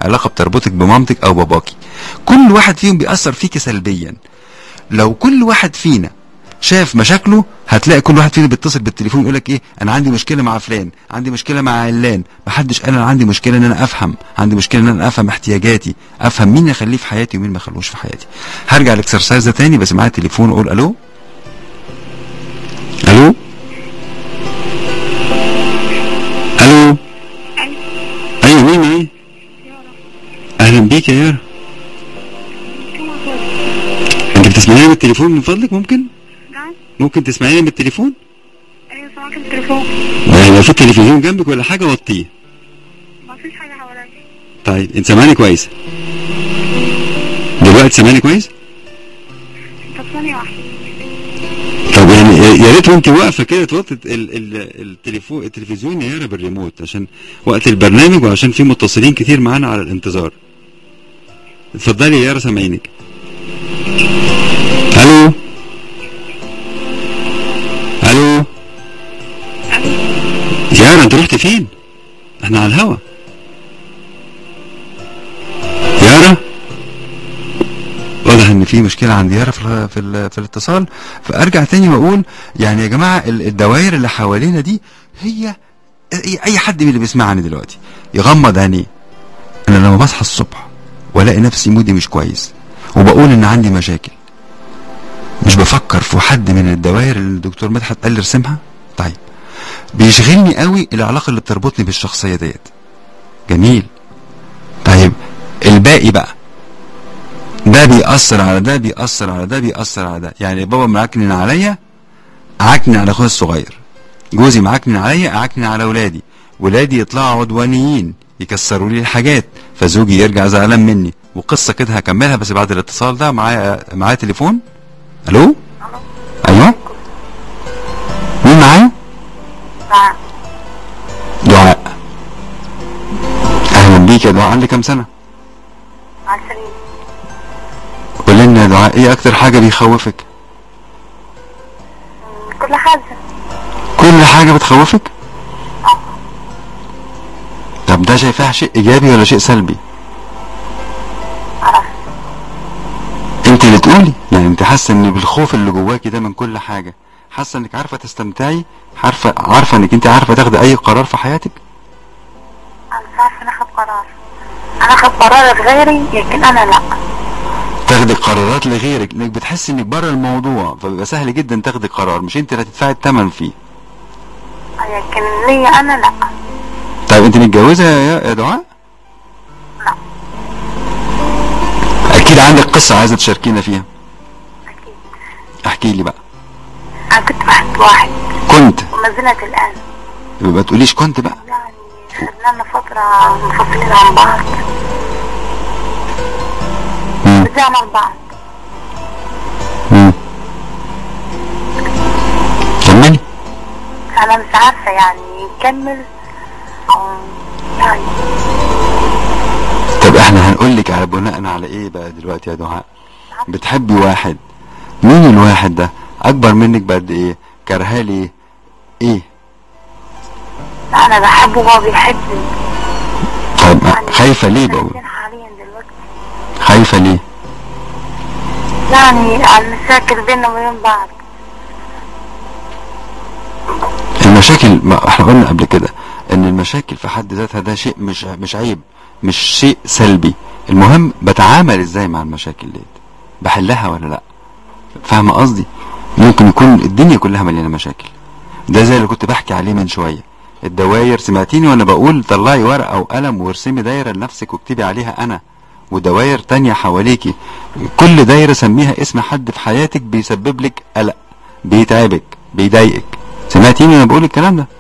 علاقه بتربطك بمامتك او باباكي كل واحد فيهم بيأثر فيك سلبيا لو كل واحد فينا شاف مشاكله هتلاقي كل واحد فينا بيتصل بالتليفون يقول لك ايه انا عندي مشكله مع فلان عندي مشكله مع علان محدش قال انا عندي مشكله ان انا افهم عندي مشكله ان انا افهم احتياجاتي افهم مين اخليه في حياتي ومين ما اخلوش في حياتي هرجع الاكسرسايز ده تاني بس معايا تليفون اقول الو الو الو ايوه مين ايه اهلا بيك يا يارا انت بتسمعيني من التليفون من فضلك ممكن نعم ممكن تسمعيني من التليفون ايوه سامعك التليفون يعني لو في التلفزيون جنبك ولا حاجه وطيه ما فيش حاجه حواليا طيب انت سامعني كويس دلوقتي سامعني كويس طب ثانيه واحده طب يعني يا يا ريت وانت واقفه كده توطي ال- ال- التليفون التلفزيون يا يارا بالريموت عشان وقت البرنامج وعشان في متصلين كتير معانا على الانتظار اتفضلي يا يارا سامعينك الو الو يارا انت رحت فين احنا على الهوا يارا واضح ان في مشكله عند يارا في ال في, ال في الاتصال فارجع تاني واقول يعني يا جماعه ال- الدوائر اللي حوالينا دي هي اي أي حد من اللي بيسمعني دلوقتي يغمض عينيه انا لما بصحى الصبح والاقي نفسي مودي مش كويس وبقول ان عندي مشاكل مش بفكر في حد من الدوائر اللي الدكتور مدحت قال لي ارسمها طيب بيشغلني قوي العلاقه اللي بتربطني بالشخصيه ديت جميل طيب الباقي بقى ده بيأثر على ده بيأثر على ده بيأثر على ده يعني بابا معكنن عليا عكنن على اخويا الصغير جوزي معكنن عليا اعكنن على ولادي ولادي يطلعوا عدوانيين يكسروا لي الحاجات فزوجي يرجع زعلان مني وقصه كده هكملها بس بعد الاتصال ده معايا معايا تليفون الو ايوه مين معايا نعم دعاء اهلا بيك يا دعاء عندك كام سنه عشرين قول لنا يا دعاء ايه اكتر حاجه بيخوفك مم، كل حاجه كل حاجه بتخوفك طب ده شايفاها شيء ايجابي ولا شيء سلبي معرفش انت اللي تقولي يعني انت حاسه ان بالخوف اللي جواكي ده من كل حاجه حاسه انك عارفه تستمتعي عارفه عارفه انك انت عارفه تاخدي اي قرار في حياتك انا مش عارفه ناخد قرار انا اخد قرار لغيري لكن انا لا تاخدي قرارات لغيرك انك بتحسي انك بره الموضوع فبيبقى سهل جدا تاخدي قرار مش انت اللي هتدفعي الثمن فيه لكن ليا انا لا طيب انت متجوزه يا يا دعاء لا اكيد عندك قصه عايزه تشاركينا فيها اكيد احكي لي بقى انا كنت بحب واحد كنت وما زلت الان يبقى تقوليش كنت بقى يعني خدنا لنا فترة منفصلين عن بعض مم. رجعنا لبعض مم. كملي انا مش عارفة يعني نكمل أو يعني طب احنا هنقول لك على بناء على ايه بقى دلوقتي يا دعاء بتحبي واحد مين الواحد ده اكبر منك بقد ايه كرهاه ليه ايه لا انا بحبه وهو بيحبني طيب يعني خايفه ليه إحنا بقول عايشين حاليا دلوقتي خايفه ليه يعني على المشاكل بيننا وبين بعض المشاكل ما احنا قلنا قبل كده ان المشاكل في حد ذاتها ده شيء مش مش عيب مش شيء سلبي المهم بتعامل ازاي مع المشاكل ديت بحلها ولا لا فاهمه قصدي ممكن يكون الدنيا كلها مليانه مشاكل ده زي اللي كنت بحكي عليه من شويه الدواير سمعتيني وانا بقول طلعي ورقه وقلم وارسمي دايره لنفسك واكتبي عليها انا ودواير تانية حواليكي كل دايره سميها اسم حد في حياتك بيسبب لك قلق بيتعبك بيضايقك سمعتيني وانا بقول الكلام ده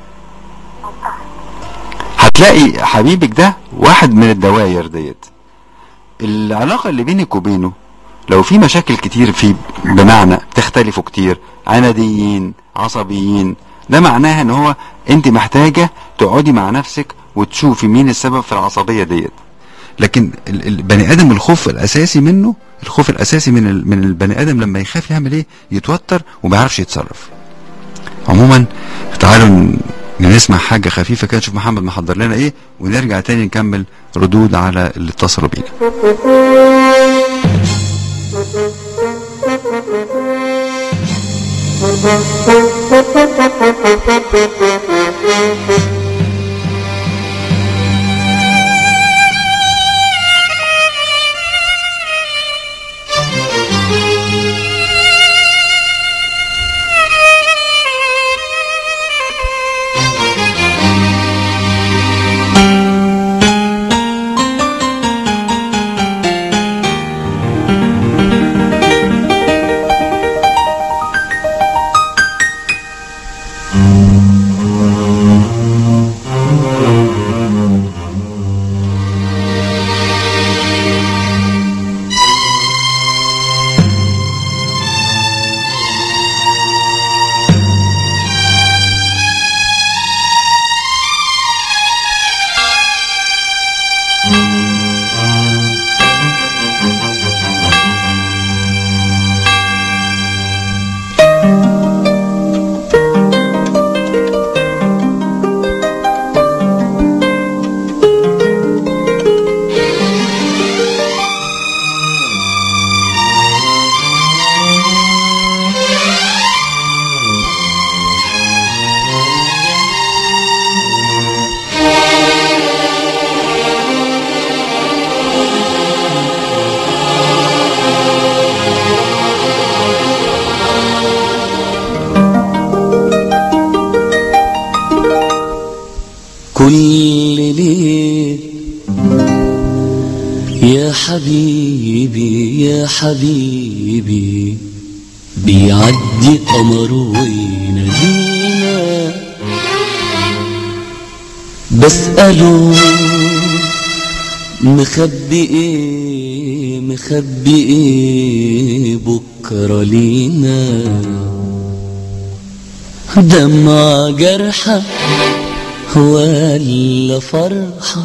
هتلاقي حبيبك ده واحد من الدواير ديت العلاقة اللي بينك وبينه لو في مشاكل كتير فيه بمعنى تختلفوا كتير عناديين عصبيين ده معناها ان هو انت محتاجة تقعدي مع نفسك وتشوفي مين السبب في العصبية ديت لكن ال- البني ادم الخوف الاساسي منه الخوف الاساسي من ال- من البني ادم لما يخاف يعمل ايه يتوتر وما يعرفش يتصرف عموما تعالوا ن- نسمع حاجة خفيفة كده نشوف محمد محضر لنا ايه ونرجع تاني نكمل ردود على اللي اتصلوا بينا كل ليل يا حبيبي يا حبيبي بيعدي قمر وينادينا بسأله مخبي ايه مخبي ايه بكرة لينا دمع جرحة ولا فرحة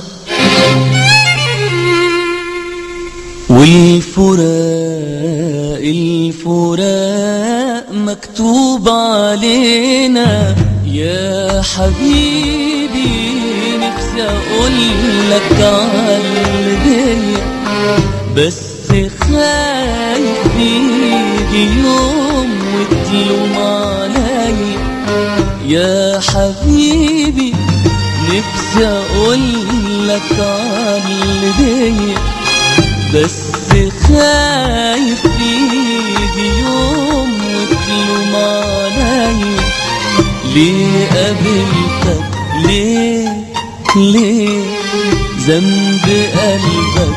والفراق الفراق مكتوب علينا يا حبيبي نفسي اقول لك على بيا بس خايف يجي يوم وتلوم عليا يا حبيبي نفسي اقول لك على بيا بس خايف يجي يوم وتلوم عليا ليه قابلتك ليه ليه ذنب قلبك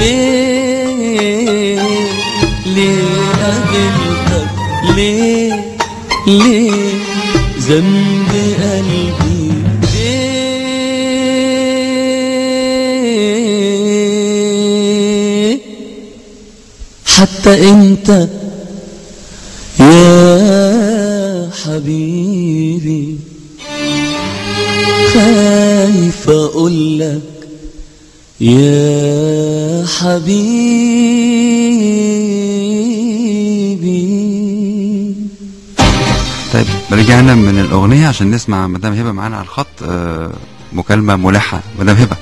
ايه ليه قابلتك ليه ليه ذنب قلبي ايه حتى انت يا حبيبي خايف اقول لك يا حبيبي طيب رجعنا من الاغنية عشان نسمع مدام هبة معانا على الخط آه مكالمة ملحة مدام هبة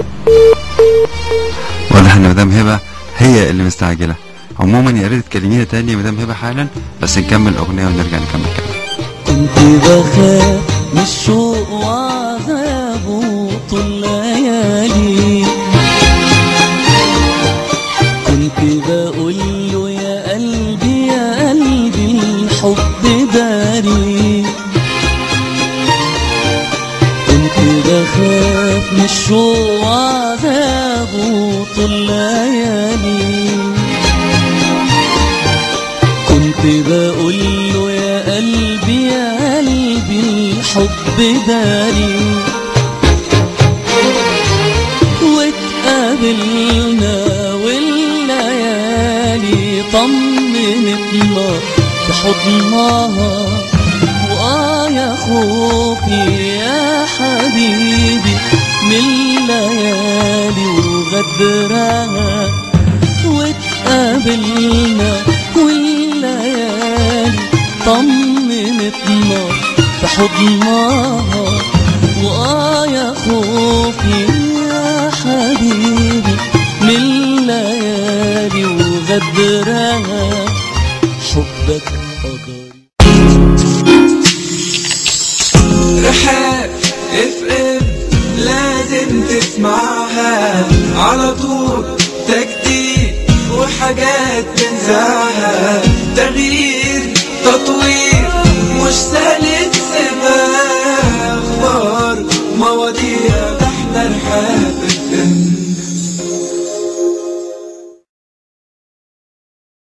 واضح ان مدام هبة هي اللي مستعجلة عموما يا ريت تكلمينا تاني يا مدام هبة حالا بس نكمل الاغنية ونرجع نكمل كلام كنت بخاف من الشوق وعذابه طول ليالي كنت بقول له يا قلبي يا قلبي الحب داري كنت بخاف من الشوق وعذابه طول ليالي كنت بقول له يا قلبي يا قلبي الحب داري واتقابلنا والليالي طمنتنا في حضنها وآه يا خوفي يا حبيبي من الليالي وغدرها واتقابلنا والليالي طمنتنا في حضنها خوفي يا حبيبي من الليالي وغدرها حبك قدري رحاب اف ام لازم تسمعها على طول تجديد وحاجات تنساها تغيير